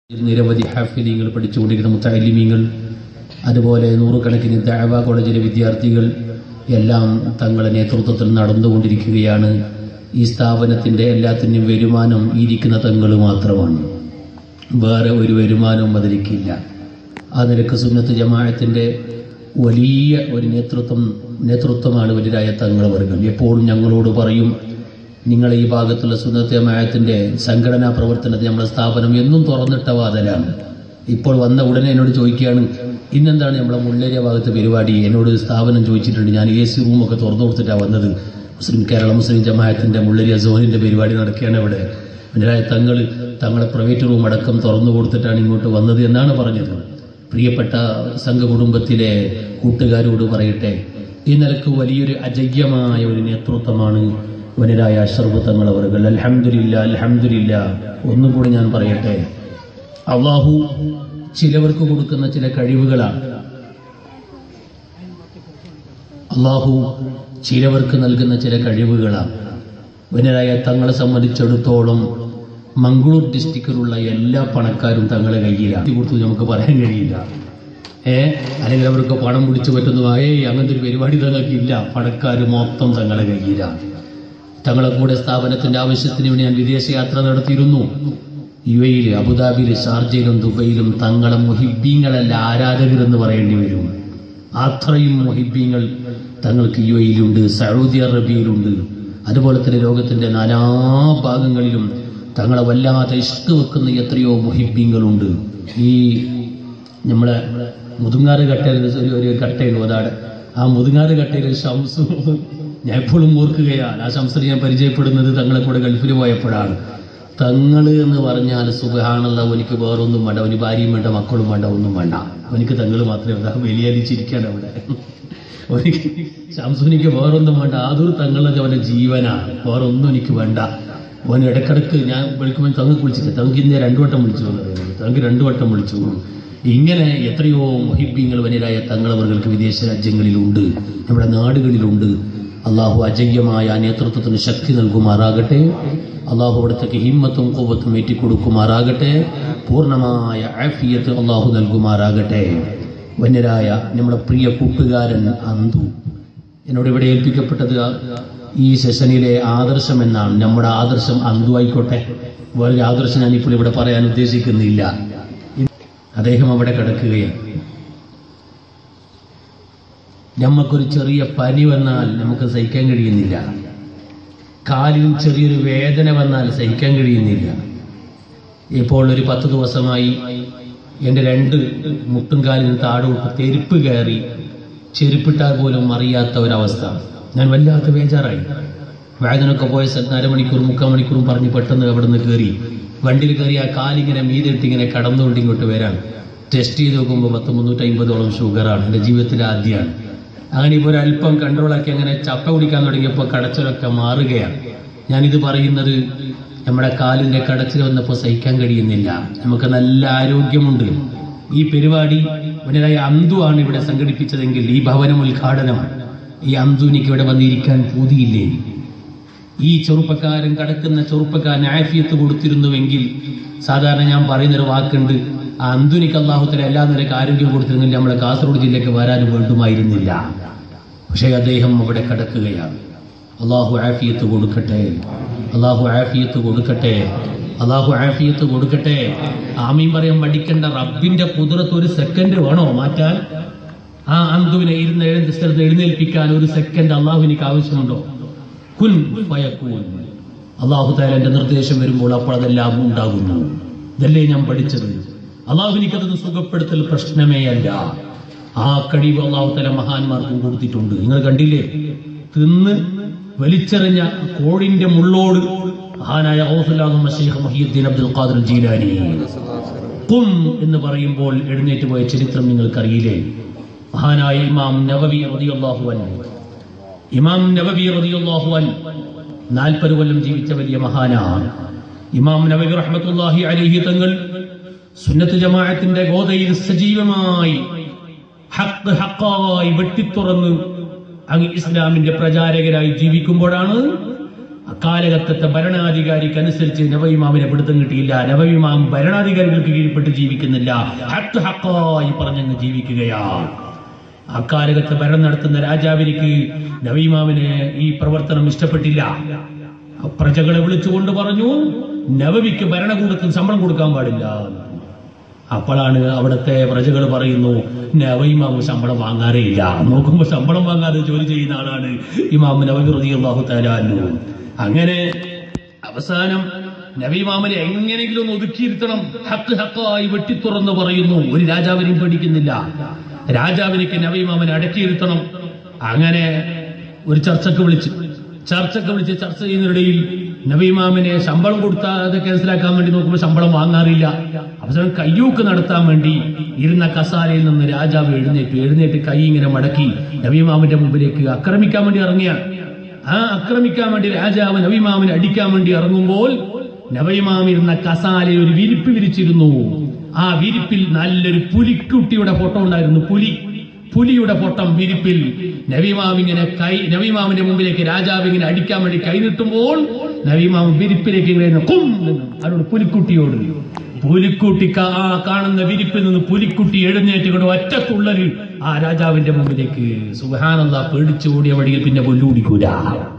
നിരവധി ഹാഫിലിങ്ങൾ പഠിച്ചുകൊണ്ടിരിക്കുന്ന മുത്താലിമീങ്ങൾ അതുപോലെ നൂറുകണക്കിന് ദഅവ കോളേജിലെ വിദ്യാർത്ഥികൾ എല്ലാം തങ്ങളുടെ നേതൃത്വത്തിൽ നടന്നുകൊണ്ടിരിക്കുകയാണ് ഈ സ്ഥാപനത്തിന്റെ എല്ലാത്തിനും വരുമാനം ഈ ഇരിക്കുന്ന തങ്ങൾ മാത്രമാണ് വേറെ ഒരു വരുമാനവും അതിലേക്കില്ല ആ നിലക്ക് സുന്നത്ത് ജമാഅത്തിന്റെ വലിയ ഒരു നേതൃത്വം നേതൃത്വമാണ് വലിയരായ തങ്ങളവർഗം എപ്പോഴും ഞങ്ങളോട് പറയും നിങ്ങൾ ഈ ഭാഗത്തുള്ള സുന്നത്ത് ജമാഅത്തിന്റെ സംഘടനാ പ്രവർത്തനത്തിൽ നമ്മുടെ സ്ഥാപനം എന്നും തുറന്നിട്ട വാതലാണ് ഇപ്പോൾ വന്ന ഉടനെ എന്നോട് ചോദിക്കുകയാണ് ഇന്നെന്താണ് നമ്മളെ മുള്ളേരിയ ഭാഗത്തെ പരിപാടി എന്നോട് സ്ഥാപനം ചോദിച്ചിട്ടുണ്ട് ഞാൻ എ സി റൂമൊക്കെ തുറന്നു കൊടുത്തിട്ടാണ് വന്നത് മുസ്ലിം കേരള മുസ്ലിം ജമാഅത്തിന്റെ മുള്ളേരിയ സോനിന്റെ പരിപാടി നടക്കുകയാണ് ഇവിടെ അതിനായ തങ്ങൾ തങ്ങളെ പ്രൈവറ്റ് റൂം അടക്കം തുറന്നു കൊടുത്തിട്ടാണ് ഇങ്ങോട്ട് വന്നത് എന്നാണ് പറഞ്ഞത് പ്രിയപ്പെട്ട സംഘകുടുംബത്തിലെ കൂട്ടുകാരോട് പറയട്ടെ ഈ നിലക്ക് വലിയൊരു അജയ്യമായ ഒരു നേതൃത്വമാണ് വനരായ അഷർബ് തങ്ങൾ അവർ അൽഹംദുലില്ല അൽഹംദുലില്ല ഒന്നും കൂടി ഞാൻ പറയട്ടെ അള്ളാഹു ചിലവർക്ക് കൊടുക്കുന്ന ചില കഴിവുകളാണ് അള്ളാഹു ചിലവർക്ക് നൽകുന്ന ചില കഴിവുകളാണ് വനരായ തങ്ങളെ സംബന്ധിച്ചിടത്തോളം മംഗളൂർ ഡിസ്ട്രിക്റ്റിലുള്ള എല്ലാ പണക്കാരും തങ്ങളെ കയ്യിലാണ് കൊടുത്തു നമുക്ക് പറയാൻ കഴിയില്ല ഏ അല്ലെങ്കിൽ അവർക്ക് പണം പിടിച്ചു പറ്റുന്നു ഏ അങ്ങനത്തെ ഒരു പരിപാടി തങ്ങൾക്കില്ല പണക്കാർ മൊത്തം തങ്ങളെ കയ്യിലാണ് തങ്ങളെ കൂടെ സ്ഥാപനത്തിന്റെ ആവശ്യത്തിന് വേണ്ടി ഞാൻ വിദേശയാത്ര നടത്തിയിരുന്നു യു എയിൽ അബുദാബിയിൽ ഷാർജയിലും ദുബൈയിലും തങ്ങളെ മുഹിബീങ്ങളല്ല ആരാധകരെന്ന് പറയേണ്ടി വരും അത്രയും മുഹിബീങ്ങൾ തങ്ങൾക്ക് യു എയിലുണ്ട് സൗദി അറേബ്യയിലുണ്ട് അതുപോലെ തന്നെ ലോകത്തിന്റെ നാനാ ഭാഗങ്ങളിലും തങ്ങളെ വല്ലാതെ ഇഷ്ട വെക്കുന്ന എത്രയോ മുഹിബീങ്ങളുണ്ട് ഈ നമ്മളെ മുതുങ്ങാറ് കട്ടയിൽ ഒരു ഒരു കട്ടയുണ്ട് അതാണ് ആ മുതുങ്ങാറ് കട്ടയിൽ ഷംസു ഞാൻ എപ്പോഴും ഓർക്കുകയാണ് ആ ശംസർ ഞാൻ പരിചയപ്പെടുന്നത് തങ്ങളെ കൂടെ ഗൾഫിൽ പോയപ്പോഴാണ് തങ്ങള് എന്ന് പറഞ്ഞാൽ സുഖാണല്ല എനിക്ക് വേറൊന്നും വേണ്ട അവന് ഭാര്യയും വേണ്ട മക്കളും വേണ്ട ഒന്നും വേണ്ട അവനിക്ക് തങ്ങൾ മാത്രമേ വേണ്ട വെളിയാലിച്ചിരിക്കാൻ അവിടെ അവനിക്ക് ശംസുനിക്ക് വേറൊന്നും വേണ്ട അതൊരു തങ്ങളൊക്കെ അവന്റെ ജീവനാണ് വേറൊന്നും എനിക്ക് വേണ്ട അവൻ ഇടക്കിടക്ക് ഞാൻ വിളിക്കുമ്പോൾ തങ്ങൾക്ക് വിളിച്ചിട്ട് തങ്ങൾക്ക് ഇന്നേ രണ്ടു വട്ടം വിളിച്ചു തങ്ങൾക്ക് രണ്ടു വട്ടം വിളിച്ചു ഇങ്ങനെ എത്രയോ മൊഹിബ്യങ്ങൾ വനിരായ തങ്ങളവർക്ക് വിദേശ രാജ്യങ്ങളിലുണ്ട് നമ്മുടെ നാടുകളിലുണ്ട് അള്ളാഹു അജയ്യമായ ആ നേതൃത്വത്തിന് ശക്തി നൽകുമാറാകട്ടെ അള്ളാഹു അവിടത്തേക്ക് ഹിമ്മത്തും കോപത്തും ഏറ്റിക്കൊടുക്കുമാറാകട്ടെ പൂർണ്ണമായ ആഫിയത്ത് അള്ളാഹു നൽകുമാറാകട്ടെ വന്യരായ നമ്മുടെ പ്രിയ കൂട്ടുകാരൻ അന്തു എന്നോട് ഇവിടെ ഏൽപ്പിക്കപ്പെട്ടത് ഈ സെഷനിലെ ആദർശം എന്നാണ് നമ്മുടെ ആദർശം അന്തു ആയിക്കോട്ടെ വേറൊരു ആദർശം ഞാനിപ്പോൾ ഇവിടെ പറയാൻ ഉദ്ദേശിക്കുന്നില്ല അദ്ദേഹം അവിടെ കിടക്കുകയാണ് നമുക്കൊരു ചെറിയ പനി വന്നാൽ നമുക്ക് സഹിക്കാൻ കഴിയുന്നില്ല കാലിൽ ചെറിയൊരു വേദന വന്നാൽ സഹിക്കാൻ കഴിയുന്നില്ല ഇപ്പോൾ ഒരു പത്ത് ദിവസമായി എൻ്റെ രണ്ട് മുട്ടും കാലിന് താഴോട്ട് തെരുപ്പ് കയറി ചെരുപ്പിട്ടാൽ പോലും അറിയാത്ത ഒരവസ്ഥ ഞാൻ വല്ലാത്ത ബേജാറായി വേദനൊക്കെ പോയ സ്ഥലത്ത് അരമണിക്കൂർ മുക്കാൽ മണിക്കൂറും പറഞ്ഞ് പെട്ടെന്ന് അവിടെ നിന്ന് കയറി വണ്ടിയിൽ കയറി ആ കാലിങ്ങനെ മീതിട്ട് ഇങ്ങനെ കടന്നുകൊണ്ട് ഇങ്ങോട്ട് വരാൻ ടെസ്റ്റ് ചെയ്ത് നോക്കുമ്പോൾ പത്ത് മുന്നൂറ്റി അമ്പതോളം ഷുഗറാണ് എൻ്റെ ജീവിതത്തിൽ ആദ്യമാണ് അങ്ങനെ ഇപ്പോൾ ഒരു അല്പം കൺട്രോളാക്കി അങ്ങനെ ചപ്പ കുടിക്കാൻ തുടങ്ങിയപ്പോൾ കടച്ചിലൊക്കെ മാറുകയാണ് ഞാനിത് പറയുന്നത് നമ്മുടെ കാലിന്റെ കടച്ചിൽ വന്നപ്പോൾ സഹിക്കാൻ കഴിയുന്നില്ല നമുക്ക് നല്ല ആരോഗ്യമുണ്ട് ഈ പരിപാടി ഉടനായ അന്തു ആണ് ഇവിടെ സംഘടിപ്പിച്ചതെങ്കിൽ ഈ ഭവനം ഉദ്ഘാടനം ഈ അന്തുനിക്ക് ഇവിടെ വന്നിരിക്കാൻ പൂതിയില്ലേ ഈ ചെറുപ്പക്കാരൻ കടക്കുന്ന ചെറുപ്പക്കാരൻ ആഫിയത്ത് കൊടുത്തിരുന്നുവെങ്കിൽ സാധാരണ ഞാൻ പറയുന്നൊരു വാക്കുണ്ട് ആ അന്തുനിക്ക് അള്ളാഹുത്തല എല്ലാ നിലക്ക് ആരോഗ്യം കൊടുത്തിരുന്നെങ്കിൽ നമ്മളെ കാസർഗോഡ് ജില്ലയ്ക്ക് വരാനും വേണ്ടുമായിരുന്നില്ല പക്ഷേ അദ്ദേഹം അവിടെ കിടക്കുകയാണ് അള്ളാഹു ആഫിയത്ത് കൊടുക്കട്ടെ അള്ളാഹു ആഫിയത്ത് കൊടുക്കട്ടെ അള്ളാഹു ആഫിയത്ത് കൊടുക്കട്ടെ ആമീൻ പറയാൻ പഠിക്കേണ്ട റബ്ബിന്റെ കുതിരത്ത് ഒരു സെക്കൻഡ് വേണോ മാറ്റാൻ ആ അന്തുവിനെ ഇരുന്ന് എഴുന്ന സ്ഥലത്ത് എഴുന്നേൽപ്പിക്കാൻ ഒരു സെക്കൻഡ് അള്ളാഹുവിനിക്ക് ആവശ്യമുണ്ടോ കുൻ ഫയക്കൂൻ അള്ളാഹു താലന്റെ നിർദ്ദേശം വരുമ്പോൾ അപ്പോൾ അതെല്ലാം ഉണ്ടാകുന്നു ഇതല്ലേ ഞാൻ പഠിച്ചത് അള്ളാഹുവിനിക്കത് സുഖപ്പെടുത്തൽ പ്രശ്നമേ അല്ല ആ കഴിവ് അള്ളാഹു തല മഹാന്മാർക്കും കൊടുത്തിട്ടുണ്ട് നിങ്ങൾ കണ്ടില്ലേ തിന്ന് വലിച്ചെറിഞ്ഞ കോഴിന്റെ മുള്ളോട് മഹാനായ ഔസുല്ലാഹുമ്മ Sheikh Muhiyuddin Abdul Qadir Jilani കും എന്ന് പറയുമ്പോൾ എഴുന്നേറ്റ് പോയ ചരിത്രം നിങ്ങൾക്കറിയില്ലേ മഹാനായ ഇമാം നവവി റളിയല്ലാഹു അൻഹു ഇമാം നവവി റളിയല്ലാഹു അൻഹു നാൽപ്പത് കൊല്ലം ജീവിച്ച വലിയ മഹാനാണ് ഇമാം നവവി റഹ്മത്തുള്ളാഹി അലൈഹി തങ്ങൾ സുന്നത്ത് ജമാഅത്തിന്റെ ഗോതയിൽ സജീവമായി ഹക്ക് ഹക്കായി വെട്ടിത്തുറന്ന് അങ്ങ് ഇസ്ലാമിന്റെ പ്രചാരകരായി ജീവിക്കുമ്പോഴാണ് അക്കാലഘട്ടത്തെ ഭരണാധികാരിക്ക് അനുസരിച്ച് നവയിമാമിനെ പിടുത്തം കിട്ടിയില്ല നവയിമാം ഭരണാധികാരികൾക്ക് കീഴ്പ്പെട്ട് ജീവിക്കുന്നില്ല ഹക്ക് ഹക്കായി പറഞ്ഞങ്ങ് ജീവിക്കുകയാണ് അക്കാലഘട്ടത്തെ ഭരണം നടത്തുന്ന രാജാവിനിക്ക് നവീമാമിന് ഈ പ്രവർത്തനം ഇഷ്ടപ്പെട്ടില്ല പ്രജകളെ വിളിച്ചുകൊണ്ട് പറഞ്ഞു നവവിക്ക് ഭരണകൂടത്തിന് ശമ്പളം കൊടുക്കാൻ പാടില്ല അപ്പോഴാണ് അവിടുത്തെ പ്രജകൾ പറയുന്നു നവയിമാമ് ശമ്പളം വാങ്ങാറേ ഇല്ല നോക്കുമ്പോൾ ശമ്പളം വാങ്ങാതെ ജോലി ചെയ്യുന്ന ആളാണ് ഇമാം നവവി റളിയല്ലാഹു തആല അൻഹു അങ്ങനെ അവസാനം നബിമാമനെ എങ്ങനെയെങ്കിലും ഒന്ന് ഒതുക്കിയിരുത്തണം ഹക്ക് ഹക്കായി വെട്ടിത്തുറന്ന് പറയുന്നു ഒരു രാജാവിനെയും പേടിക്കുന്നില്ല രാജാവിനേക്ക് നബിമാമനെ അടക്കിയിരുത്തണം അങ്ങനെ ഒരു ചർച്ചക്ക് വിളിച്ചു ചർച്ചക്ക് വിളിച്ച് ചർച്ച ചെയ്യുന്നതിനിടയിൽ നബിമാമിനെ ശമ്പളം കൊടുത്താൽ അത് ക്യാൻസലാക്കാൻ വേണ്ടി നോക്കുമ്പോൾ ശമ്പളം വാങ്ങാറില്ല അവസാനം കയ്യൂക്ക് നടത്താൻ വേണ്ടി ഇരുന്ന കസാലയിൽ നിന്ന് രാജാവ് എഴുന്നേറ്റു എഴുന്നേറ്റ് കൈ ഇങ്ങനെ മടക്കി നബിമാമിന്റെ മുമ്പിലേക്ക് ആക്രമിക്കാൻ വേണ്ടി ഇറങ്ങിയാണ് ആ ആക്രമിക്കാൻ വേണ്ടി രാജാവ് നബിമാമിനെ അടിക്കാൻ വേണ്ടി ഇറങ്ങുമ്പോൾ നബിമാം ഇരുന്ന കസാലയിൽ ഒരു വിരിപ്പ് വിരിച്ചിരുന്നു ആ വിരിപ്പിൽ നല്ലൊരു പുലിക്കുട്ടിയുടെ ഫോട്ടോ ഉണ്ടായിരുന്നു പുലി പുലിയുടെ ഫോട്ടോ വിരിപ്പിൽ നബിമാം ഇങ്ങനെ കൈ നബിമാമിന്റെ മുമ്പിലേക്ക് രാജാവ് ഇങ്ങനെ അടിക്കാൻ വേണ്ടി കൈ നീട്ടുമ്പോൾ നബിമാം വിരിപ്പിലേക്ക് ഇങ്ങനെ കും എന്ന് അവരോട് പുലിക്കുട്ടിയോട് പുലിക്കുട്ടി കാ- ആ കാണുന്ന വിരിപ്പിൽ നിന്ന് പുലിക്കുട്ടി എഴുന്നേറ്റ് കൊണ്ട് ഒറ്റക്കുള്ളൊരു ആ രാജാവിന്റെ മുമ്പിലേക്ക് സുഹാനന്ദ പേടിച്ചു ഓടിയ വഴിയിൽ പിന്നെ കൊല്ലുകുടിക്കൂല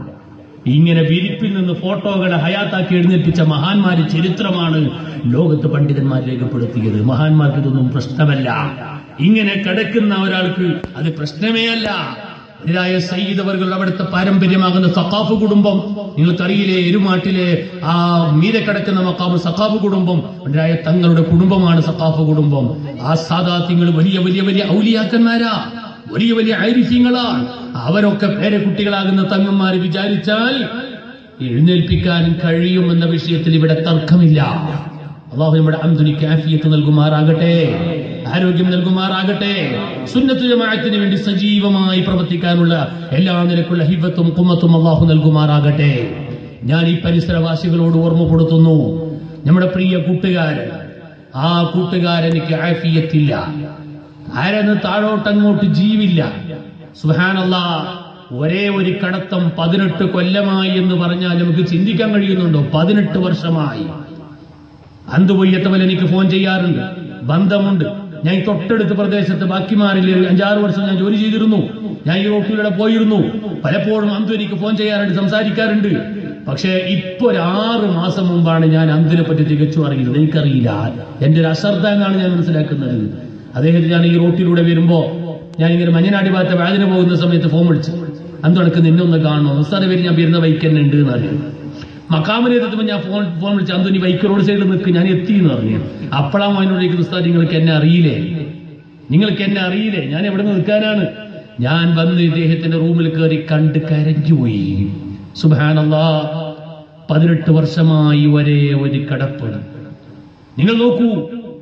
ഇങ്ങനെ വിരിപ്പിൽ നിന്ന് ഫോട്ടോകളെ ഹയാത്താക്കി എഴുന്നേൽപ്പിച്ച മഹാന്മാര് ചരിത്രമാണ് ലോകത്ത് പണ്ഡിതന്മാർ രേഖപ്പെടുത്തിയത് മഹാന്മാർക്ക് ഇതൊന്നും പ്രശ്നമല്ല ഇങ്ങനെ കിടക്കുന്ന ഒരാൾക്ക് അത് പ്രശ്നമേ അല്ല ഇതിലായ സയ്യിദ് അവർകൾ അവിടുത്തെ പാരമ്പര്യമാകുന്ന സഖാഫ് കുടുംബം നിങ്ങൾക്കറിയില്ലേ എരുമാട്ടിലെ ആ മീരെ കിടക്കുന്ന മക്കാബ് സഖാഫ് കുടുംബം അതിലായ തങ്ങളുടെ കുടുംബമാണ് സഖാഫ് കുടുംബം ആ സാദാത്യങ്ങൾ വലിയ വലിയ വലിയ ഔലിയാക്കന്മാരാ വലിയ വലിയ ഐരിഫ്യങ്ങളാണ് അവരൊക്കെ പേരക്കുട്ടികളാകുന്ന തങ്ങന്മാർ വിചാരിച്ചാൽ എഴുന്നേൽപ്പിക്കാൻ കഴിയുമെന്ന വിഷയത്തിൽ ഇവിടെ തർക്കമില്ല അള്ളാഹു നമ്മുടെ അന്തുനിക്ക് ആഫിയത്ത് നൽകുമാറാകട്ടെ ആരോഗ്യം നൽകുമാറാകട്ടെ സുന്നത്ത് ജമാഅത്തിന് വേണ്ടി സജീവമായി പ്രവർത്തിക്കാനുള്ള എല്ലാ നിലക്കുള്ള ഹിബത്തും കുമ്മത്തും അള്ളാഹു നൽകുമാറാകട്ടെ ഞാൻ ഈ പരിസരവാസികളോട് ഓർമ്മപ്പെടുത്തുന്നു നമ്മുടെ പ്രിയ കൂട്ടുകാരൻ ആ കൂട്ടുകാരനിക്ക് ആഫിയത്തില്ല ആരെന്ന് താഴോട്ടങ്ങോട്ട് ജീവില്ല സുഹാനല്ല ഒരേ ഒരു കടത്തം പതിനെട്ട് കൊല്ലമായി എന്ന് പറഞ്ഞാൽ നമുക്ക് ചിന്തിക്കാൻ കഴിയുന്നുണ്ടോ പതിനെട്ട് വർഷമായി അന്തുപൊയ്യത്തവൽ എനിക്ക് ഫോൺ ചെയ്യാറുണ്ട് ബന്ധമുണ്ട് ഞാൻ ഈ തൊട്ടടുത്ത പ്രദേശത്ത് ബാക്കിമാരിൽ അഞ്ചാറ് വർഷം ഞാൻ ജോലി ചെയ്തിരുന്നു ഞാൻ ഈ റോട്ടിലൂടെ പോയിരുന്നു പലപ്പോഴും അന്തു എനിക്ക് ഫോൺ ചെയ്യാറുണ്ട് സംസാരിക്കാറുണ്ട് പക്ഷേ ഇപ്പൊ ഒരു ആറ് മാസം മുമ്പാണ് ഞാൻ അന്തിനെ പറ്റി തികച്ചു അറിയുന്നത് എനിക്കറിയില്ല എന്റെ ഒരു അശ്രദ്ധ എന്നാണ് ഞാൻ മനസ്സിലാക്കുന്നത് അദ്ദേഹത്തിന് ഞാൻ ഈ റോട്ടിലൂടെ വരുമ്പോ ഞാൻ ഇങ്ങനെ മഞ്ഞനാടി ഭാഗത്തെ വാതിന് പോകുന്ന സമയത്ത് ഫോൺ വിളിച്ചു അന്തണക്ക് നിന്നെ ഒന്ന് കാണണം ഉസ്താദ് പേര് ഞാൻ വരുന്ന ബൈക്ക് തന്നെ ഉണ്ട് എന്ന് അറിയാം മക്കാമിനെ എത്തുമ്പോൾ ഞാൻ ഫോൺ ഫോൺ വിളിച്ചു അന്തോനി ബൈക്ക് റോഡ് സൈഡിൽ നിൽക്ക് ഞാൻ എത്തി എന്ന് പറഞ്ഞു അപ്പോഴാ മോനോടേക്ക് ഉസ്താദ് നിങ്ങൾക്ക് എന്നെ അറിയില്ലേ നിങ്ങൾക്ക് എന്നെ അറിയില്ലേ ഞാൻ എവിടെ നിന്ന് നിൽക്കാനാണ് ഞാൻ വന്ന് ഇദ്ദേഹത്തിന്റെ റൂമിൽ കയറി കണ്ട് കരഞ്ഞുപോയി സുബാനല്ലാ പതിനെട്ട് വർഷമായി ഒരേ ഒരു കടപ്പ് നിങ്ങൾ നോക്കൂ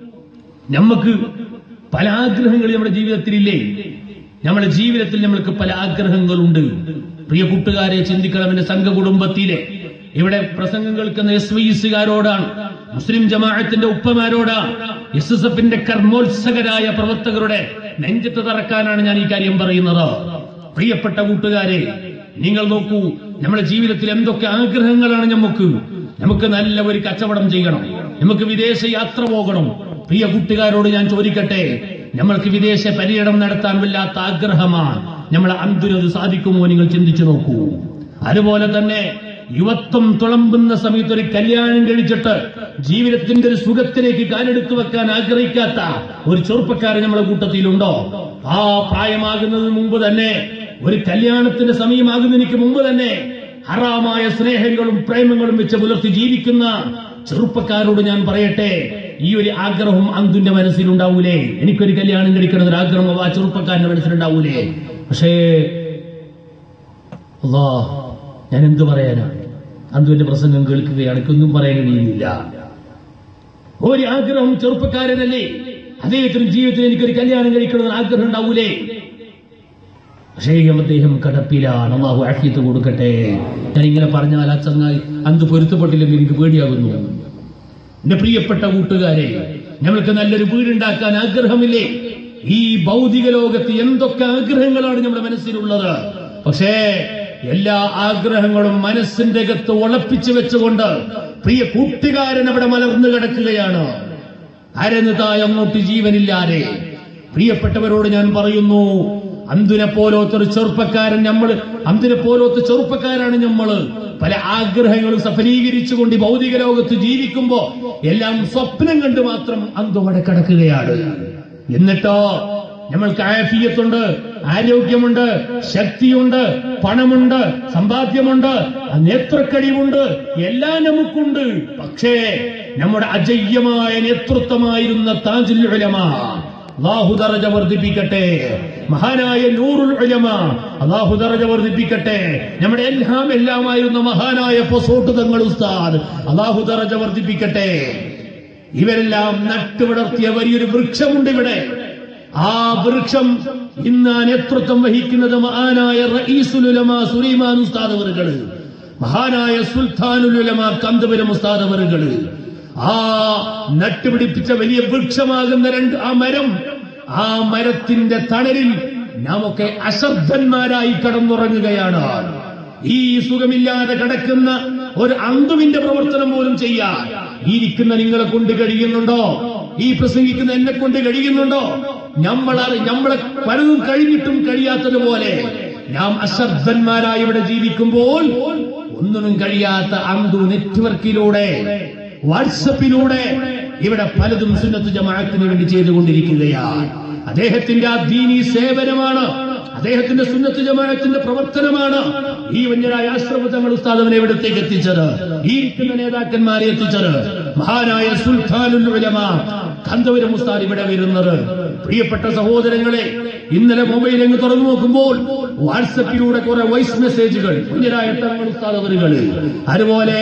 നമുക്ക് പല ആഗ്രഹങ്ങൾ നമ്മുടെ ജീവിതത്തിലില്ലേ നമ്മുടെ ജീവിതത്തിൽ നമ്മൾക്ക് പല ആഗ്രഹങ്ങളുണ്ട് പ്രിയ കൂട്ടുകാരെ ചിന്തിക്കണം എന്റെ സംഘ കുടുംബത്തിലെ ഇവിടെ പ്രസംഗം കേൾക്കുന്ന എസ് വൈ എസുകാരോടാണ് മുസ്ലിം ജമാഅത്തിന്റെ ഉപ്പമാരോടാണ് എസ് എസ് എഫിന്റെ കർമ്മോത്സകരായ പ്രവർത്തകരുടെ നെഞ്ചത്ത് തറക്കാനാണ് ഞാൻ ഈ കാര്യം പറയുന്നത് പ്രിയപ്പെട്ട കൂട്ടുകാരെ നിങ്ങൾ നോക്കൂ നമ്മുടെ ജീവിതത്തിൽ എന്തൊക്കെ ആഗ്രഹങ്ങളാണ് നമുക്ക് നമുക്ക് നല്ല ഒരു കച്ചവടം ചെയ്യണം നമുക്ക് വിദേശ യാത്ര പോകണം പ്രിയ കൂട്ടുകാരോട് ഞാൻ ചോദിക്കട്ടെ നമ്മൾക്ക് വിദേശ പര്യടനം നടത്താൻ വല്ലാത്ത ആഗ്രഹമാണ് നമ്മളെ അന്തുരത് സാധിക്കുമോ നിങ്ങൾ ചിന്തിച്ചു നോക്കൂ അതുപോലെ തന്നെ യുവത്വം തുളമ്പുന്ന സമയത്ത് ഒരു കല്യാണം കഴിച്ചിട്ട് ജീവിതത്തിന്റെ ഒരു സുഖത്തിലേക്ക് കാലെടുത്തു വെക്കാൻ ആഗ്രഹിക്കാത്ത ഒരു ചെറുപ്പക്കാരൻ നമ്മളെ കൂട്ടത്തിലുണ്ടോ ആ പ്രായമാകുന്നതിന് മുമ്പ് തന്നെ ഒരു കല്യാണത്തിന്റെ സമയമാകുന്നതിന് മുമ്പ് തന്നെ ഹറാമായ സ്നേഹങ്ങളും പ്രേമങ്ങളും വെച്ച് പുലർത്തി ജീവിക്കുന്ന ചെറുപ്പക്കാരോട് ഞാൻ പറയട്ടെ ഈ ഒരു ആഗ്രഹം അന്തുന്റെ മനസ്സിലുണ്ടാവൂലേ എനിക്കൊരു കല്യാണം കഴിക്കണം ഒരു ആഗ്രഹം ആ ചെറുപ്പക്കാരന്റെ മനസ്സിലുണ്ടാവൂലേ പക്ഷേ അല്ലാ ഞാൻ എന്ത് പറയാനാണ് അന്തുവിന്റെ പ്രസംഗം കേൾക്കുകയാണ് എനിക്കൊന്നും പറയാൻ കഴിയുന്നില്ല ഒരു ആഗ്രഹം ചെറുപ്പക്കാരനല്ലേ അദ്ദേഹത്തിന് ജീവിതത്തിൽ എനിക്കൊരു കല്യാണം കഴിക്കണമെന്ന് ആഗ്രഹം ഉണ്ടാവൂലേ പക്ഷേ അദ്ദേഹം കടപ്പിലാണ് അള്ളാഹു ആഫിയത്ത് കൊടുക്കട്ടെ ഞാൻ ഇങ്ങനെ പറഞ്ഞാൽ ആ ചങ്ങായി അന്ത് പൊരുത്തപ്പെട്ടില്ലെങ്കിൽ എനിക്ക് പേടിയാകുന്നു എന്റെ പ്രിയപ്പെട്ട കൂട്ടുകാരെ ഞങ്ങൾക്ക് നല്ലൊരു വീടുണ്ടാക്കാൻ ആഗ്രഹമില്ലേ ഈ ഭൗതിക ലോകത്ത് എന്തൊക്കെ ആഗ്രഹങ്ങളാണ് നമ്മുടെ മനസ്സിലുള്ളത് പക്ഷേ എല്ലാ ആഗ്രഹങ്ങളും മനസ്സിന്റെ അകത്ത് ഉളപ്പിച്ചു വെച്ചുകൊണ്ട് പ്രിയ കൂട്ടുകാരൻ അവിടെ മലർന്നു കിടക്കുകയാണ് അരന്നുതായ അങ്ങോട്ട് ജീവനില്ലാതെ പ്രിയപ്പെട്ടവരോട് ഞാൻ പറയുന്നു അന്തിനെ പോലത്തെ ഒരു ചെറുപ്പക്കാരൻ നമ്മൾ അന്തിനെ പോലത്തെ ചെറുപ്പക്കാരാണ് നമ്മള് പല ആഗ്രഹങ്ങളും സഫലീകരിച്ചുകൊണ്ട് ഈ ഭൗതിക ലോകത്ത് ജീവിക്കുമ്പോ എല്ലാം സ്വപ്നം കണ്ട് മാത്രം അന്തുമടെ കിടക്കുകയാണ് എന്നിട്ടോ നമ്മൾക്ക് ആഫിയത്തുണ്ട് ആരോഗ്യമുണ്ട് ശക്തിയുണ്ട് പണമുണ്ട് സമ്പാദ്യമുണ്ട് നേത്രക്കഴിവുണ്ട് എല്ലാം നമുക്കുണ്ട് പക്ഷേ നമ്മുടെ അജയ്യമായ നേതൃത്വമായിരുന്ന താജുൽ ഉലമ അള്ളാഹു ദറജ വർദ്ധിപ്പിക്കട്ടെ മഹാനായ നൂറുൽ ഉലമ അള്ളാഹു ദറജ വർദ്ധിപ്പിക്കട്ടെ നമ്മുടെ എല്ലാം എല്ലാമായിരുന്ന മഹാനായ പൊസോട്ട് തങ്ങൾ ഉസ്താദ് അള്ളാഹു ദറജ വർദ്ധിപ്പിക്കട്ടെ ഇവരെല്ലാം നട്ടുവിടർത്തിയ വലിയൊരു വൃക്ഷമുണ്ട് ഇവിടെ ആ വൃക്ഷം ഇന്ന് ആ നേതൃത്വം വഹിക്കുന്നത് മഹാനായ റഈസുലുലമ സുലൈമാൻ ഉസ്താദ് അവറുകള് മഹാനായ സുൽത്താനുലുലമ കന്തപുരം ഉസ്താദ് അവറുകള് ആ നട്ടുപിടിപ്പിച്ച വലിയ വൃക്ഷമാകുന്ന രണ്ട് ആ മരം ആ മരത്തിന്റെ തണലിൽ നാമൊക്കെ അശ്രദ്ധന്മാരായി കടന്നുറങ്ങുകയാണ് ഈ സുഖമില്ലാതെ കിടക്കുന്ന ഒരു അന്തുവിന്റെ പ്രവർത്തനം പോലും ചെയ്യാൻ ഈ ഇരിക്കുന്ന നിങ്ങളെ കൊണ്ട് കഴിയുന്നുണ്ടോ ഈ പ്രസംഗിക്കുന്ന എന്നെ കൊണ്ട് കഴിയുന്നുണ്ടോ നമ്മൾ നമ്മളെ പലതും കഴിഞ്ഞിട്ടും കഴിയാത്തതുപോലെ നാം അശ്രദ്ധന്മാരായി ഇവിടെ ജീവിക്കുമ്പോൾ ഒന്നിനും കഴിയാത്ത അന്തു നെറ്റ്വർക്കിലൂടെ വാട്സപ്പിലൂടെ ഇവിടെ പലതും സുന്നത്ത് ജമാഅത്തിന് വേണ്ടി ചെയ്തുകൊണ്ടിരിക്കുകയാണ് അദ്ദേഹത്തിന്റെ ആ ദീനീ സേവനമാണ് അദ്ദേഹത്തിന്റെ സുന്നത്ത് ജമാഅത്തിന്റെ പ്രവർത്തനമാണ് ഈ വന്യരായ ആശ്രമത്തങ്ങൾ ഉസ്താദവനെ ഇവിടത്തേക്ക് എത്തിച്ചത് ഈ ഇരിക്കുന്ന നേതാക്കന്മാരെ എത്തിച്ചത് മഹാനായ സുൽത്താനുൽ ഉലമ കന്തപുരം ഉസ്താദ് ഇവിടെ വരുന്നത് പ്രിയപ്പെട്ട സഹോദരങ്ങളെ ഇന്നലെ മൊബൈൽ അങ്ങ് തുറന്നു നോക്കുമ്പോൾ വാട്സപ്പിലൂടെ കുറെ വോയിസ് മെസ്സേജുകൾ കുഞ്ഞരായ തങ്ങൾ ഉസ്താദ് അവരുകൾ അതുപോലെ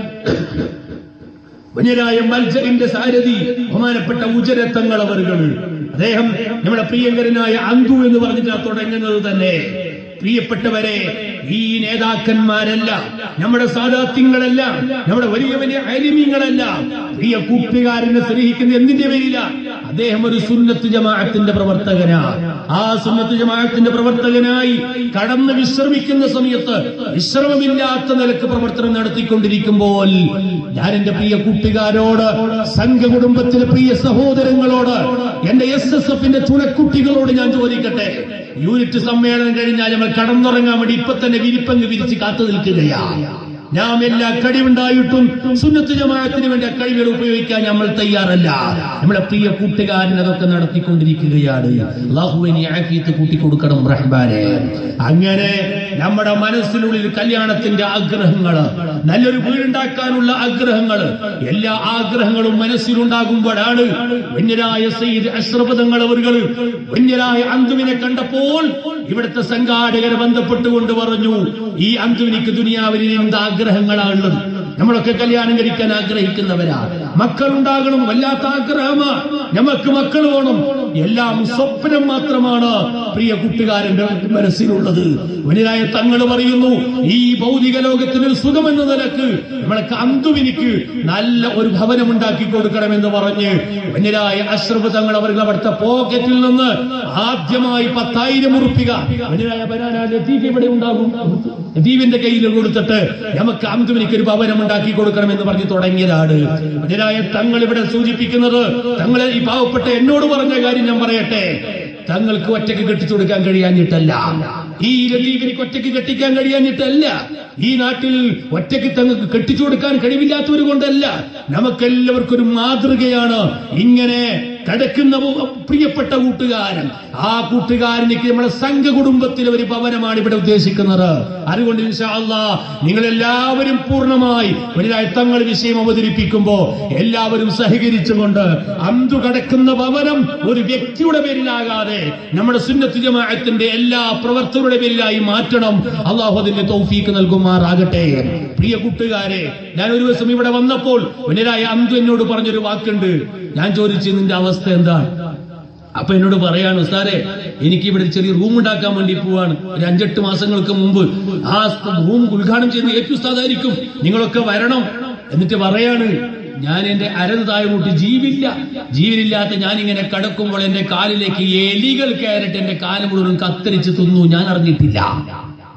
കുഞ്ഞരായ മത്സരിന്റെ സാരഥി ബഹുമാനപ്പെട്ട ഉജരത്തങ്ങൾ അവരുകൾ അദ്ദേഹം നമ്മുടെ പ്രിയങ്കരനായ അന്തു എന്ന് പറഞ്ഞിട്ടാണ് തുടങ്ങുന്നത് തന്നെ പ്രിയപ്പെട്ടവരെ ഈ നേതാക്കന്മാരല്ല നമ്മുടെ സാധാത്യങ്ങളല്ല നമ്മുടെ വലിയ വലിയ അരിമീങ്ങളല്ല പ്രിയ കൂട്ടുകാരനെ സ്നേഹിക്കുന്ന എന്തിന്റെ പേരില അദ്ദേഹം ഒരു സുന്നത്ത് ജമാഅത്തിന്റെ പ്രവർത്തകനാണ് ആ സുന്നത്ത് ജമാഅത്തിന്റെ പ്രവർത്തകനായി കടന്ന് വിശ്രമിക്കുന്ന സമയത്ത് വിശ്രമമില്ലാത്ത നിലക്ക് പ്രവർത്തനം നടത്തിക്കൊണ്ടിരിക്കുമ്പോൾ ഞാൻ എന്റെ പ്രിയ കൂട്ടുകാരോട് സംഘ കുടുംബത്തിലെ പ്രിയ സഹോദരങ്ങളോട് എന്റെ എസ് എസ് എഫിന്റെ ചുണക്കുട്ടികളോട് ഞാൻ ചോദിക്കട്ടെ യൂണിറ്റ് സമ്മേളനം കഴിഞ്ഞാൽ നമ്മൾ കടന്നുറങ്ങാൻ വേണ്ടി ഇപ്പൊ തന്നെ വിരിപ്പങ്ങ് വിരിച്ച് കാത്തു നിൽക്കുകയാണ് നാം എല്ലാ കഴിവുണ്ടായിട്ടും സുന്നത്ത് ജമാഅത്തിന് വേണ്ടി ആ കഴിവുകൾ ഉപയോഗിക്കാൻ നമ്മൾ തയ്യാറല്ല നമ്മളെ പ്രിയ കൂട്ടുകാരൻ അതൊക്കെ നടത്തിക്കൊണ്ടിരിക്കുകയാണ് അള്ളാഹുവിനെ ആക്കിയിട്ട് കൂട്ടിക്കൊടുക്കണം റഹ്മാനെ അങ്ങനെ നമ്മുടെ മനസ്സിനുള്ളിൽ കല്യാണത്തിന്റെ ആഗ്രഹങ്ങള് നല്ലൊരു വീടുണ്ടാക്കാനുള്ള ആഗ്രഹങ്ങള് എല്ലാ ആഗ്രഹങ്ങളും മനസ്സിലുണ്ടാകുമ്പോഴാണ് വന്യരായ സയ്യിദ് അശ്രപതങ്ങൾ അവർ വന്യരായ അന്തുവിനെ കണ്ടപ്പോൾ ഇവിടുത്തെ സംഘാടകരെ ബന്ധപ്പെട്ടുകൊണ്ട് പറഞ്ഞു ഈ അന്തുവിനിക്ക് ദുനിയാവിൽ എന്ത് ആഗ്രഹങ്ങളാണുള്ളത് നമ്മളൊക്കെ കല്യാണം കഴിക്കാൻ ആഗ്രഹിക്കുന്നവരാ മക്കളുണ്ടാകണം വല്ലാത്ത ആഗ്രഹമാ നമുക്ക് മക്കൾ വേണം എല്ലാം സ്വപ്നം മാത്രമാണ് പ്രിയ കൂട്ടുകാരന്റെ മനസ്സിലുള്ളത് വനിതായ തങ്ങൾ പറയുന്നു ഈ ഭൗതിക ലോകത്തിന് ഒരു സുഖമെന്ന നിലക്ക് നമ്മളെ അന്തുവിനിക്ക് നല്ല ഒരു ഭവനം ഉണ്ടാക്കി കൊടുക്കണമെന്ന് പറഞ്ഞ് വന്യരായ അശ്രഫ് തങ്ങൾ അവർക്ക് അവിടുത്തെ പോക്കറ്റിൽ നിന്ന് ആദ്യമായി പത്തായിരം ഉറുപ്പിക വന്യരായ ബനാന ലത്തീഫ് ഇവിടെ ഉണ്ടാകും ലത്തീഫിന്റെ കയ്യിൽ കൊടുത്തിട്ട് നമുക്ക് അന്തുവിനിക്ക് ഒരു ഭവനം ഉണ്ടാക്കി കൊടുക്കണമെന്ന് പറഞ്ഞ് തുടങ്ങിയതാണ് വന്യരായ തങ്ങൾ ഇവിടെ സൂചിപ്പിക്കുന്നത് തങ്ങളെ ഈ പാവപ്പെട്ട എന്നോട് പറഞ്ഞ കാര്യം ഞാൻ പറയട്ടെ തങ്ങൾക്ക് ഒറ്റയ്ക്ക് കെട്ടിച്ചു കൊടുക്കാൻ കഴിയാഞ്ഞിട്ടല്ല ഈ ലത്തീഫിനിക്ക് ഒറ്റയ്ക്ക് കെട്ടിക്കാൻ കഴിയാഞ്ഞിട്ടല്ല ഈ നാട്ടിൽ ഒറ്റയ്ക്ക് തങ്ങൾക്ക് കെട്ടിച്ചു കൊടുക്കാൻ കഴിവില്ലാത്തവർ കൊണ്ടല്ല നമുക്കെല്ലാവർക്കും ഒരു മാതൃകയാണ് ഇങ്ങനെ കിടക്കുന്ന പ്രിയപ്പെട്ട കൂട്ടുകാരൻ ആ കൂട്ടുകാരനിക്ക് നമ്മുടെ സംഘ കുടുംബത്തിലെ ഒരു ഭവനമാണ് ഇവിടെ ഉദ്ദേശിക്കുന്നത് അതുകൊണ്ട് ഇൻഷാ അല്ലാ നിങ്ങൾ എല്ലാവരും പൂർണ്ണമായി ഒരു തങ്ങൾ വിഷയം അവതരിപ്പിക്കുമ്പോ എല്ലാവരും സഹകരിച്ചുകൊണ്ട് അന്തു കിടക്കുന്ന ഭവനം ഒരു വ്യക്തിയുടെ പേരിലാകാതെ നമ്മുടെ സുന്നത്ത് ജമാഅത്തിന്റെ എല്ലാ പ്രവർത്തകരുടെ പേരിലായി മാറ്റണം അള്ളാഹു അതിന്റെ തൗഫീക്ക് നൽകുമാറാകട്ടെ പ്രിയ കൂട്ടുകാരെ ഞാൻ ഒരു ദിവസം ഇവിടെ വന്നപ്പോൾ വനരായ അന്തു എന്നോട് പറഞ്ഞൊരു വാക്കുണ്ട് ഞാൻ ചോദിച്ചു നിന്റെ അവസ്ഥ എന്താണ് അപ്പൊ എന്നോട് പറയാണ് ഉസ്താരെ എനിക്ക് ഇവിടെ ചെറിയ റൂം ഉണ്ടാക്കാൻ വേണ്ടി പോവാണ് ഒരു അഞ്ചെട്ട് മാസങ്ങൾക്ക് മുമ്പ് ആ റൂം ഉദ്ഘാടനം ചെയ്യുന്ന ഏറ്റവും ഉസ്താദായിരിക്കും നിങ്ങളൊക്കെ വരണം എന്നിട്ട് പറയാണ് ഞാൻ എന്റെ അരത് താഴ്മുട്ടി ജീവില്ല ജീവനില്ലാത്ത ഞാൻ ഇങ്ങനെ കിടക്കുമ്പോൾ എന്റെ കാലിലേക്ക് എലികൾ കയറിട്ട് എന്റെ കാല് മുഴുവൻ കത്തരിച്ച് തിന്നു ഞാൻ അറിഞ്ഞിട്ടില്ല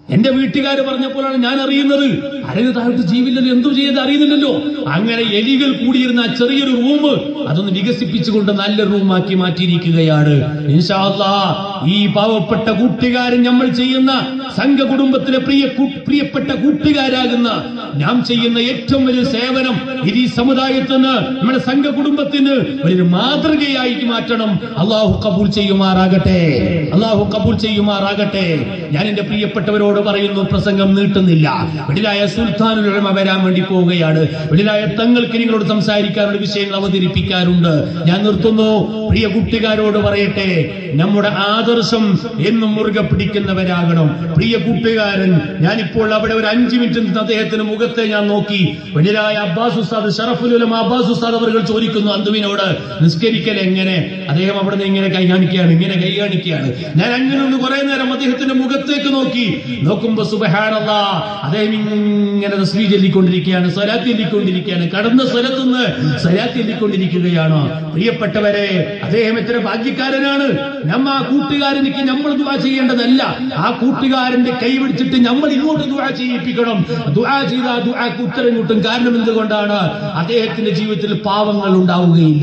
എന്റെ വീട്ടുകാർ പറഞ്ഞപ്പോഴാണ് ഞാൻ അറിയുന്നത് അരങ്ങ് താഴത്ത് ജീവില്ലല്ലോ എന്തു ചെയ്ത് അറിയുന്നില്ലല്ലോ അങ്ങനെ എലികൾ കൂടിയിരുന്ന ആ ചെറിയൊരു റൂം അതൊന്ന് വികസിപ്പിച്ചുകൊണ്ട് നല്ല റൂമാക്കി മാറ്റിയിരിക്കുകയാണ് ഇൻഷാ അല്ലാ, ഈ പാവപ്പെട്ട കൂട്ടുകാരൻ നമ്മൾ ചെയ്യുന്ന സംഘ കുടുംബത്തിലെ പ്രിയ കൂ- പ്രിയപ്പെട്ട കൂട്ടുകാരാകുന്ന നാം ചെയ്യുന്ന ഏറ്റവും വലിയ സേവനം ഇത് ഈ സമുദായത്തിന് നമ്മുടെ സംഘ കുടുംബത്തിന് ഒരു മാതൃകയായി മാറ്റണം അള്ളാഹു കബൂൽ ചെയ്യുമാറാകട്ടെ അള്ളാഹു കബൂൽ ചെയ്യുമാറാകട്ടെ ഞാൻ എന്റെ പ്രിയപ്പെട്ടവരോട് പറയുന്നു പ്രസംഗം നീട്ടുന്നില്ല വെളിലായ സുൽത്താനുൽ ഉലമ വരാൻ വേണ്ടി പോവുകയാണ് വെളിലായ തങ്ങൾക്ക് നിങ്ങളോട് സംസാരിക്കാനുള്ള വിഷയങ്ങൾ അവതരിപ്പിക്കാറുണ്ട് ഞാൻ നിർത്തുന്നു പ്രിയ കുട്ടികാരോട് പറയട്ടെ നമ്മുടെ ആദർശം എന്നും മുറുകെ പിടിക്കുന്നവരാകണം പ്രിയ കൂട്ടുകാരൻ ഞാനിപ്പോൾ അവിടെ ഒരു അഞ്ചു മിനിറ്റ് നിന്ന് അദ്ദേഹത്തിന് മുഖത്തെ ഞാൻ നോക്കി വെളിലായ അബ്ബാസ് ഉസ്താദ് ഷറഫുൽ ഉലമ അബ്ബാസ് ഉസ്താദ് അവർ ചോദിക്കുന്നു അന്തുവിനോട് നിസ്കരിക്കൽ എങ്ങനെ അദ്ദേഹം അവിടെ നിന്ന് ഇങ്ങനെ കൈ കാണിക്കുകയാണ് ഇങ്ങനെ കൈ കാണിക്കുകയാണ് ഞാൻ അങ്ങനെ ഒന്ന് കുറെ നേരം അദ്ദേഹത്തിന്റെ മുഖത്തേക്ക് നോക്കി നോക്കുമ്പോ സുബഹാനല്ല അദ്ദേഹം ഇങ്ങനെ തസ്ബീ ചൊല്ലിക്കൊണ്ടിരിക്കുകയാണ് സ്വലാത്ത് ചൊല്ലിക്കൊണ്ടിരിക്കുകയാണ് കടന്ന സ്ഥലത്തുനിന്ന് സ്വലാത്ത് ചൊല്ലിക്കൊണ്ടിരിക്കുകയാണ് പ്രിയപ്പെട്ടവരെ അദ്ദേഹം എത്ര ഭാഗ്യക്കാരനാണ് നമ്മ ആ കൂട്ടുകാരനിക്ക് നമ്മൾ ദുആ ചെയ്യേണ്ടതല്ല ആ കൂട്ടുകാരന്റെ കൈ പിടിച്ചിട്ട് നമ്മൾ ഇങ്ങോട്ട് ദുആ ചെയ്യിപ്പിക്കണം ദുആ ചെയ്ത ആ ദുആക്ക് ഉത്തരം കിട്ടും കാരണം എന്തുകൊണ്ടാണ് അദ്ദേഹത്തിന്റെ ജീവിതത്തിൽ പാവങ്ങൾ ഉണ്ടാവുകയില്ല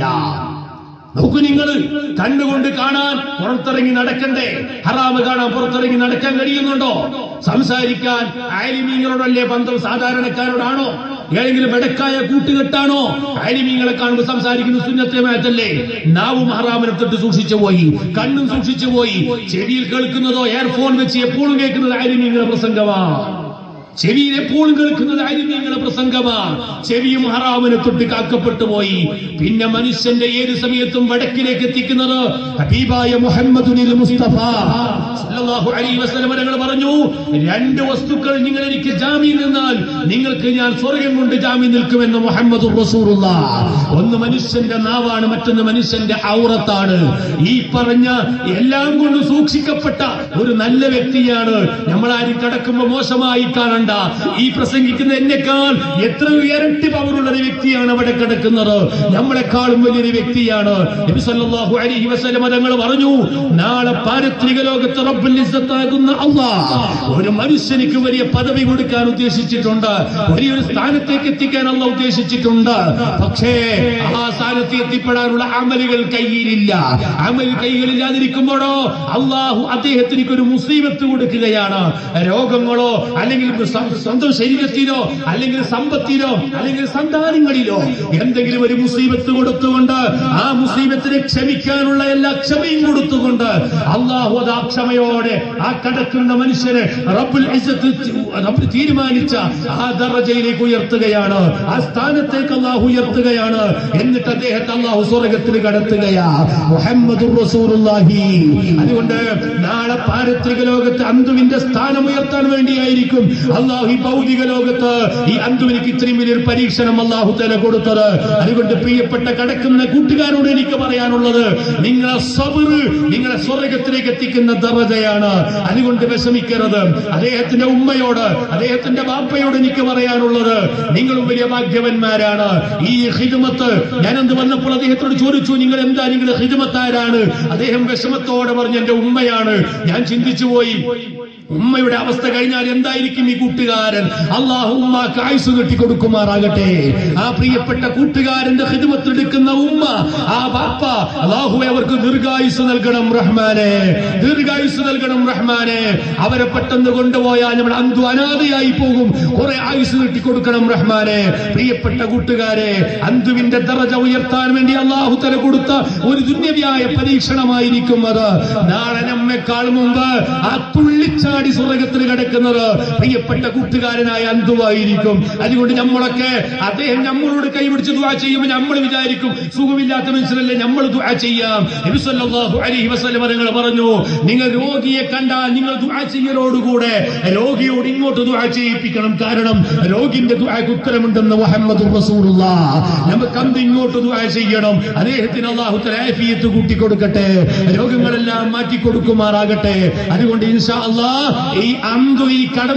നോക്കൂ നിങ്ങൾ കണ്ണുകൊണ്ട് കാണാൻ പുറത്തിറങ്ങി നടക്കണ്ടേ ഹറാമ് കാണാൻ പുറത്തിറങ്ങി നടക്കാൻ കഴിയുന്നുണ്ടോ സംസാരിക്കാൻ ആലിമീങ്ങളോടല്ലേ ബന്ധം സാധാരണക്കാരോടാണോ ഏതെങ്കിലും വെടക്കായ കൂട്ടുകെട്ടാണോ ആലിമീങ്ങളെ കാണുമ്പോൾ സംസാരിക്കുന്ന സുന്നത്തെ മാറ്റല്ലേ നാവും ഹറാമിനെ തൊട്ട് സൂക്ഷിച്ചു പോയി കണ്ണും സൂക്ഷിച്ചു പോയി ചെവിയിൽ കേൾക്കുന്നതോ എയർഫോൺ വെച്ച് എപ്പോഴും കേൾക്കുന്നത് ആലിമീങ്ങളെ പ്രസംഗമാണ് ചെവിയിൽ എപ്പോഴും കേൾക്കുന്നത് അരിമീങ്ങളുടെ പ്രസംഗമാണ് ചെവിയും ഹറാമിനെ തൊട്ട് കാക്കപ്പെട്ടു പോയി പിന്നെ മനുഷ്യന്റെ ഏത് സമയത്തും വടക്കിലേക്ക് എത്തിക്കുന്നത് ഹബീബായ മുഹമ്മദുനിൽ മുസ്തഫ സല്ലല്ലാഹു അലൈഹി വസല്ലം തങ്ങൾ പറഞ്ഞു രണ്ട് വസ്തുക്കൾ നിങ്ങൾ എനിക്ക് ജാമ്യം നിന്നാൽ നിങ്ങൾക്ക് ഞാൻ സ്വർഗം കൊണ്ട് ജാമ്യം നിൽക്കുമെന്ന് മുഹമ്മദ് റസൂലുള്ള ഒന്ന് മനുഷ്യന്റെ നാവാണ് മറ്റൊന്ന് മനുഷ്യന്റെ ഔറത്താണ് ഈ പറഞ്ഞ എല്ലാം കൊണ്ട് സൂക്ഷിക്കപ്പെട്ട ഒരു നല്ല വ്യക്തിയാണ് നമ്മളാരും കടക്കുമ്പോ മോശമായി കാണണ്ട ഈ പ്രസംഗിക്കുന്ന എന്നെക്കാൾ എത്ര ഇരട്ടി പവറുള്ള ഒരു വ്യക്തിയാണ് അവിടെ കിടക്കുന്നത് നമ്മളെക്കാളും വലിയൊരു വ്യക്തിയാണ് നബി സല്ലല്ലാഹു അലൈഹി വസല്ലം തങ്ങൾ പറഞ്ഞു നാളെ പാരത്രിക ലോകത്ത് റബ്ബുൽ ഇസ്സത്താകുന്ന അല്ലാഹ് ഒരു മനുഷ്യനിക്ക് വലിയ പദവി കൊടുക്കാൻ ഉദ്ദേശിച്ചിട്ടുണ്ട് വലിയൊരു സ്ഥാനത്തേക്ക് എത്തിക്കാൻ അല്ല ഉദ്ദേശിച്ചിട്ടുണ്ട് പക്ഷേ ആ സ്ഥാനത്ത് എത്തിപ്പെടാനുള്ള അമലുകൾ കയ്യിലില്ല അമൽ കൈകളില്ലാതിരിക്കുമ്പോഴോ അള്ളാഹു അദ്ദേഹത്തിന് ഒരു മുസീബത്ത് കൊടുക്കുകയാണ് രോഗങ്ങളോ അല്ലെങ്കിൽ സ്വ- സ്വന്തം ശരീരത്തിലോ അല്ലെങ്കിൽ സമ്പത്തിലോ അല്ലെങ്കിൽ സന്താനങ്ങളിലോ എന്തെങ്കിലും ഒരു മുസീബത്ത് കൊടുത്തുകൊണ്ട് ആ മുസീബത്തിനെ ക്ഷമിക്കാനുള്ള എല്ലാ ക്ഷമയും കൊടുത്തുകൊണ്ട് അള്ളാഹു അത് ആ ക്ഷമയോടെ ആ കടക്കുന്ന മനുഷ്യനെ റബ്ബുൽ ഇസ്സത്ത് റബ്ബ് തീരുമാനിച്ച ആ ദറജയിലേക്ക് ഉയർത്തുകയാണ് ആ സ്ഥാനത്തേക്ക് അള്ളാഹു ഉയർത്തുകയാണ് എന്നിട്ട് അദ്ദേഹത്തെ അള്ളാഹു സ്വർഗത്തിൽ കടത്തുകയാ മുഹമ്മദ് റസൂലുള്ളാഹി അതുകൊണ്ട് നാളെ പാരത്രിക ലോകത്ത് അന്തുവിന്റെ സ്ഥാനം ഉയർത്താൻ വേണ്ടിയായിരിക്കും അള്ളാഹു ഈ ഭൗതിക ലോകത്ത് ഈ അന്തുവിനിക്ക് ഇത്രയും വലിയൊരു പരീക്ഷണം അള്ളാഹു തല കൊടുത്തത് അതുകൊണ്ട് പ്രിയപ്പെട്ട കടക്കുന്ന കൂട്ടുകാരോട് എനിക്ക് പറയാനുള്ളത് നിങ്ങളെ സബർ നിങ്ങളെ സ്വർഗത്തിലേക്ക് എത്തിക്കുന്ന ദറജയാണ് അതുകൊണ്ട് വിഷമിക്കരുത് അദ്ദേഹത്തിന്റെ ഉമ്മയോട് അദ്ദേഹത്തിന്റെ ബാപ്പയോട് എനിക്ക് പറയാനുള്ളത് നിങ്ങളും വലിയ ഭാഗ്യവന്മാരാണ് ഈ ഹിദമത്ത് ഞാനെന്ത് വന്നപ്പോൾ അദ്ദേഹത്തോട് ചോദിച്ചു നിങ്ങൾ എന്താ നിങ്ങളുടെ ഹിദമത്താരാണ് അദ്ദേഹം വിഷമത്തോടെ പറഞ്ഞു എന്റെ ഉമ്മയാണ് ഞാൻ ചിന്തിച്ചു പോയി ഉമ്മയുടെ അവസ്ഥ കഴിഞ്ഞാൽ എന്തായിരിക്കും ഈ കൂട്ടുകാരൻ അള്ളാഹു ഉമ്മാക്ക് ആയുസ് കെട്ടിക്കൊടുക്കുമാറാകട്ടെ ആ പ്രിയപ്പെട്ട കൂട്ടുകാരന്റെ ഹിദമത്തെടുക്കുന്ന ഉമ്മ ആ ബാപ്പ അള്ളാഹു അവർക്ക് ദീർഘായുസ് നൽകണം റഹ്മാനെ ദീർഘായുസ് നൽകണം റഹ്മാനെ അവരെ പെട്ടെന്ന് കൊണ്ടുപോയാൽ നമ്മൾ അന്തു അനാഥയായി പോകും കുറെ ആയുസ് നീട്ടിക്കൊടുക്കണം റഹ്മാനെ പ്രിയപ്പെട്ട കൂട്ടുകാരെ അന്തുവിന്റെ ദറജ ഉയർത്താൻ വേണ്ടി അള്ളാഹു തല കൊടുത്ത ഒരു ദുന്യവ്യായ പരീക്ഷണമായിരിക്കും അത് നാളെ നമ്മെക്കാൾ മുമ്പ് ആ തുള്ളിച്ചാടി സ്വർഗത്തിൽ കിടക്കുന്നത് പ്രിയപ്പെട്ട കൂട്ടുകാരനായ അന്തുവായിരിക്കും അതുകൊണ്ട് നമ്മളൊക്കെ അദ്ദേഹം നമ്മളോട് കൈപിടിച്ച് ദുആ ചെയ്യുമ്പോൾ നമ്മൾ വിചാരിക്കും സുഖമില്ലാത്ത മനുഷ്യരല്ലേ നമ്മൾ ദുആ ചെയ്യാം നബി സല്ലല്ലാഹു അലൈഹി വസല്ലം നിങ്ങൾ പറഞ്ഞു നിങ്ങൾ രോഗിയെ കണ്ടാൽ നിങ്ങൾ ദുആ ചെയ്യലോടുകൂടെ രോഗിയോട് ഇങ്ങോട്ട് ദുആ ചെയ്യിപ്പിക്കണം കാരണം രോഗിന്റെ ദുആക്ക് ഉത്തരമുണ്ടെന്ന് മുഹമ്മദ് റസൂലുള്ളാഹ് നമുക്ക് അന്ത് ഇങ്ങോട്ട് ദുആ ചെയ്യണം അദ്ദേഹത്തിന് അള്ളാഹു തആല ആഫിയത്ത് കൂട്ടി കൊടുക്കട്ടെ രോഗങ്ങളെല്ലാം മാറ്റി കൊടുക്കുമാറാകട്ടെ അതുകൊണ്ട് ഇൻഷാ അല്ലാഹ് ഈ അന്തു ഈ കടന്ന സ്ഥലത്ത്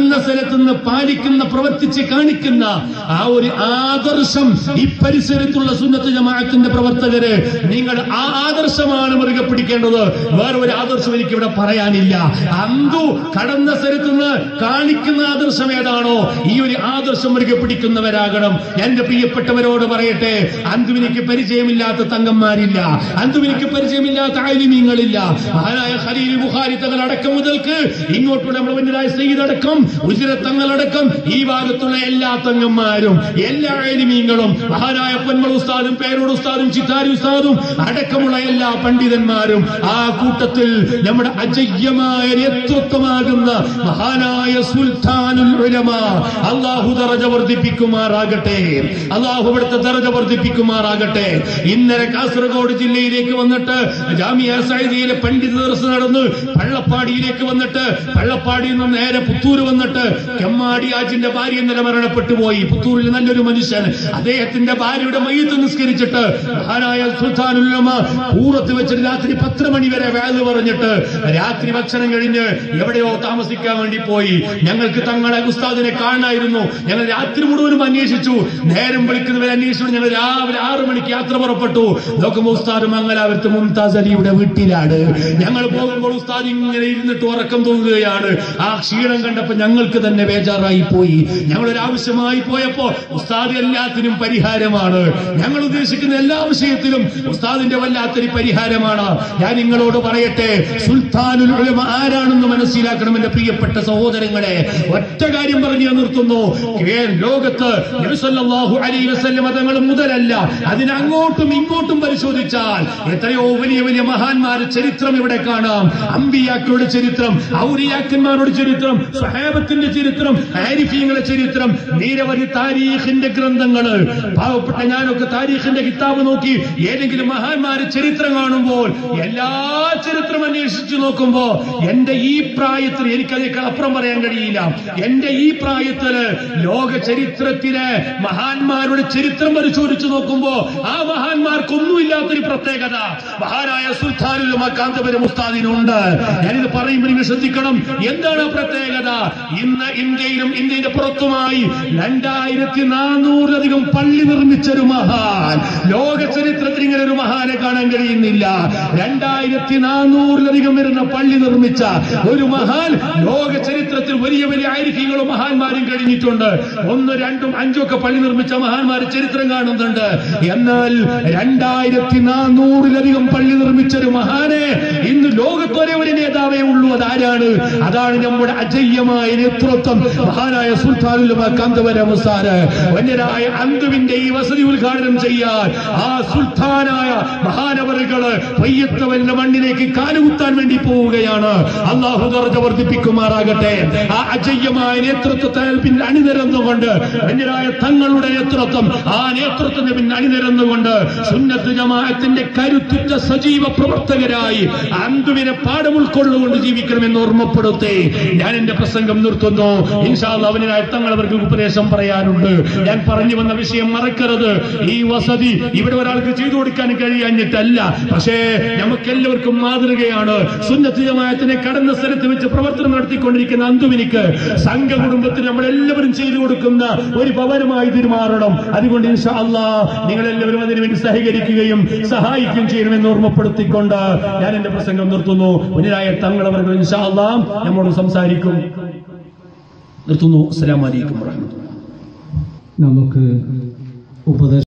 സ്ഥാപനത്തിൽ നിന്ന് പാലിക്കുന്ന പ്രവർത്തിച്ച് കാണിക്കുന്ന ആ ഒരു ആദർശം ഈ പരിസരത്തുള്ള സുന്നത്ത് ജമാഅത്തിന്റെ പ്രവർത്തകര് നിങ്ങൾ ആ ആദർശമാണ് മുറുകെ പിടിക്കേണ്ടത് വേറെ ഒരു ആദർശം എനിക്ക് ഇവിടെ പറയാനില്ല അന്തു കടന്ന സ്ഥലത്ത് നിന്ന് കാണിക്കുന്ന ആദർശം ഏതാണോ ഈ ഒരു ആദർശം മുറുകെ പിടിക്കുന്നവരാകണം എന്റെ പ്രിയപ്പെട്ടവരോട് പറയട്ടെ അന്തുവിനിക്ക് പരിചയമില്ലാത്ത തങ്കന്മാരില്ല അന്തുവിനിക്ക് പരിചയമില്ലാത്ത ആലിമീങ്ങളില്ല മഹാനായ ഖലീൽ ബുഖാരി തങ്ങൾ അടക്കം മുതൽക്ക് ഇങ്ങോട്ടുള്ള നമ്മുടെ മുന്നിലായ സയ്യിദ് അടക്കം ഉജിര തങ്ങളടക്കം ഈ ഭാഗത്തുള്ള എല്ലാ തങ്ങന്മാരും എല്ലാ ആലിമീങ്ങളും മഹാനായ പൊന്മൾ ഉസ്താദും പേരോട് ഉസ്താദും ചിത്താരി ഉസ്താദും അടക്കമുള്ള എല്ലാ പണ്ഡിതന്മാരും ആ കൂട്ടത്തിൽ നമ്മുടെ അജയ്യമായ നേതൃത്വമാകുന്ന മഹാനായ സുൽത്താനുൽ ഉലമ അള്ളാഹു ദറജ വർദ്ധിപ്പിക്കുമാറാകട്ടെ അള്ളാഹു ഇവിടുത്തെ ദറജ വർദ്ധിപ്പിക്കുമാറാകട്ടെ ഇന്നലെ കാസർഗോഡ് ജില്ലയിലേക്ക് വന്നിട്ട് ജാമിയ സൈദിയിലെ പണ്ഡിത ദർസ് നടന്ന് പള്ളപ്പാടിയിലേക്ക് വന്നിട്ട് പള്ളപ്പാടിയിൽ നിന്ന് നേരെ പുത്തൂര് വന്നിട്ട് കെമ്മാടി ആജിന്റെ ഭാര്യ ഇന്നലെ മരണപ്പെട്ടു പോയി പുത്തൂരിൽ നല്ലൊരു മനുഷ്യൻ അദ്ദേഹത്തിന്റെ ഭാര്യയുടെ മയ്യത്ത് നിസ്കരിച്ചിട്ട് മഹാനായ സുൽത്താനുല്ലമ പൂറത്ത് വെച്ചിട്ട് രാത്രി പത്ത് മണി വരെ വേദ പറഞ്ഞിട്ട് രാത്രി ഭക്ഷണം കഴിഞ്ഞ് എവിടെയോ താമസിക്കാൻ വേണ്ടി പോയി ഞങ്ങൾക്ക് തങ്ങളെ ഉസ്താദിനെ കാണായിരുന്നു ഞങ്ങൾ രാത്രി മുഴുവനും അന്വേഷിച്ചു നേരം വിളിക്കുന്നവരെ അന്വേഷിച്ചു ഞങ്ങൾ രാവിലെ ആറു മണിക്ക് യാത്ര പുറപ്പെട്ടു നോക്കുമ്പോൾ ഉസ്താദ് മംഗലാപുരത്ത് മുംതാസ് അലിയുടെ വീട്ടിലാണ് ഞങ്ങൾ പോകുമ്പോൾ ഉസ്താദ് ഇങ്ങനെ ഇരുന്നിട്ട് ഉറക്കം തൂങ്ങുകയാണ് ആ ക്ഷീണം കണ്ടപ്പോ ഞങ്ങൾക്ക് തന്നെ ബേജാറായി പോയി ഞങ്ങൾ ഒരു ആവശ്യമായി പോയപ്പോ ഉസ്താദ് എല്ലാത്തിനും പരിഹാരമാണ് ഞങ്ങൾ ഉദ്ദേശിക്കുന്ന എല്ലാ വിഷയത്തിലും ഉസ്താദിന്റെ വല്ലാത്തൊരു പരിഹാരമാണ് ഞാൻ നിങ്ങളോട് പറയട്ടെ സുൽത്താനുൽ ഉലമ ആരാണെന്ന് മനസ്സിലാക്കണം എന്റെ പ്രിയപ്പെട്ട സഹോദരങ്ങളെ ഒറ്റ കാര്യം പറഞ്ഞു ഞാൻ നിർത്തുന്നു കേ- ലോകത്ത് നബി സല്ലല്ലാഹു അലൈഹി വസല്ലം തങ്ങൾ മുതലല്ല അതിനങ്ങോട്ടും ഇങ്ങോട്ടും പരിശോധിച്ചാൽ എത്രയോ വലിയ വലിയ മഹാന്മാരുടെ ചരിത്രം ഇവിടെ കാണാം അമ്പിയാക്കളുടെ ചരിത്രം ഔലിയാക്കന്മാരുടെ ചരിത്രം സഹാബത്തിന്റെ ചരിത്രം ആരിഫീങ്ങളുടെ ചരിത്രം നിരവധി താരീഖിന്റെ ഗ്രന്ഥങ്ങള് പാവപ്പെട്ട ഞാനൊക്കെ താരീഖിന്റെ കിതാബ് നോക്കി ഏതെങ്കിലും മഹാന്മാരുടെ ചരിത്രം കാണുമ്പോൾ എല്ലാ ചരിത്രം അന്വേഷിച്ചു നോക്കുമ്പോ എന്റെ ഈ പ്രായത്തിൽ എനിക്കതിനേക്കാൾ അപ്പുറം പറയാൻ കഴിയില്ല എന്റെ ഈ പ്രായത്തില് ലോക ചരിത്രത്തിലെ മഹാന്മാരുടെ ചരിത്രം പരിശോധിച്ചു നോക്കുമ്പോ ആ മഹാന്മാർക്കൊന്നുമില്ലാത്തൊരു പ്രത്യേകത മഹാനായ സുൽത്താനുൽ കാന്തപുരം ഉസ്താദിനുണ്ട് ഞാനിത് പറയുമ്പോൾ നിങ്ങൾ ശ്രദ്ധിക്കണം എന്താണ് ആ പ്രത്യേകത ഇന്ന് ഇന്ത്യയിലും ഇന്ത്യയുടെ പുറത്തുമായി രണ്ടായിരത്തി നാനൂറിലധികം പള്ളി നിർമ്മിച്ചൊരു മഹാൻ ലോക ചരിത്രത്തിൽ ഇങ്ങനെ ഒരു മഹാനെ കാണാൻ കഴിയുന്നില്ല രണ്ടായിരത്തി നാനൂറിലധികം വരുന്ന പള്ളി നിർമ്മിച്ച ഒരു മഹാൻ ലോക ചരിത്രത്തിൽ വലിയ വലിയ ആയിരിക്കങ്ങളും മഹാന്മാരും കഴിഞ്ഞിട്ടുണ്ട് ഒന്ന് രണ്ടും അഞ്ചും ഒക്കെ പള്ളി നിർമ്മിച്ച മഹാന്മാർ ചരിത്രം കാണുന്നുണ്ട് എന്നാൽ രണ്ടായിരത്തി നാനൂറിലധികം പള്ളി നിർമ്മിച്ച ഒരു മഹാനെ ഇന്ന് ലോകത്തൊരേ ഒരു നേതാവേ ഉള്ളൂ അതാരാണ് അതാണ് നമ്മുടെ അജയ്യമായ നേതൃത്വം മഹാനായ സുൽത്താനുലമ കാന്തവര മുസാര് വന്യരായ അന്തുവിന്റെ ഈ വസതി ഉദ്ഘാടനം ചെയ്യാൻ ആ സുൽത്താനായ മഹാനവറുകള് പയ്യത്തവന്റെ മണ്ണിലേക്ക് കാലുകുത്താൻ വേണ്ടി പോവുകയാണ് അള്ളാഹു ദർജ വർദ്ധിപ്പിക്കുമാറാകട്ടെ ആ അജയ്യമായ നേതൃത്വത്തിൽ പിന്നെ അണിനിരന്നുകൊണ്ട് വന്യരായ തങ്ങളുടെ നേതൃത്വം ആ നേതൃത്വത്തിന് പിന്നെ അണിനിരന്നുകൊണ്ട് സുന്നത്ത് ജമാഅത്തിന്റെ കരുത്തുറ്റ സജീവ പ്രവർത്തകരായി അന്തുവിനെ പാഠം ഉൾക്കൊള്ളുകൊണ്ട് ജീവിക്കണമെന്ന് ഓർമ്മപ്പെടുത്തി ഞാൻ എന്റെ പ്രസംഗം നിർത്തുന്നു ഇൻഷാല്ല അവനായ തങ്ങൾ അവർക്ക് ഉപദേശം പറയാനുണ്ട് ഞാൻ പറഞ്ഞു വന്ന വിഷയം മറക്കരുത് ഈ വസതി ഇവിടെ ഒരാൾക്ക് ചെയ്തു കൊടുക്കാൻ കഴിയാഞ്ഞിട്ടല്ല പക്ഷേ നമുക്കെല്ലാവർക്കും മാതൃകയാണ് സുന്നത്ത് ജമാഅത്തിനെ കടന്ന സ്ഥലത്ത് വെച്ച് പ്രവർത്തനം നടത്തിക്കൊണ്ടിരിക്കുന്ന അന്തുവിനിക്ക് സംഘ കുടുംബത്തിന് നമ്മളെല്ലാവരും ചെയ്തു കൊടുക്കുന്ന ഒരു ഭവനമായി തീരുമാറണം അതുകൊണ്ട് ഇൻഷാ അല്ലാ നിങ്ങളെല്ലാവരും അതിനുവേണ്ടി സഹകരിക്കുകയും സഹായിക്കുകയും ചെയ്യണമെന്ന് ഓർമ്മപ്പെടുത്തിക്കൊണ്ട് ഞാൻ എന്റെ പ്രസംഗം നിർത്തുന്നു മുന്നിലായ തങ്ങളവர்கள் ഇൻഷാ അല്ലാ നമ്മോട് സംസാരിക്കും നിർത്തുന്നു അസ്സലാമു അലൈക്കും വറഹ്മത്തുള്ളാഹി നമുക്ക് ഉപദേശ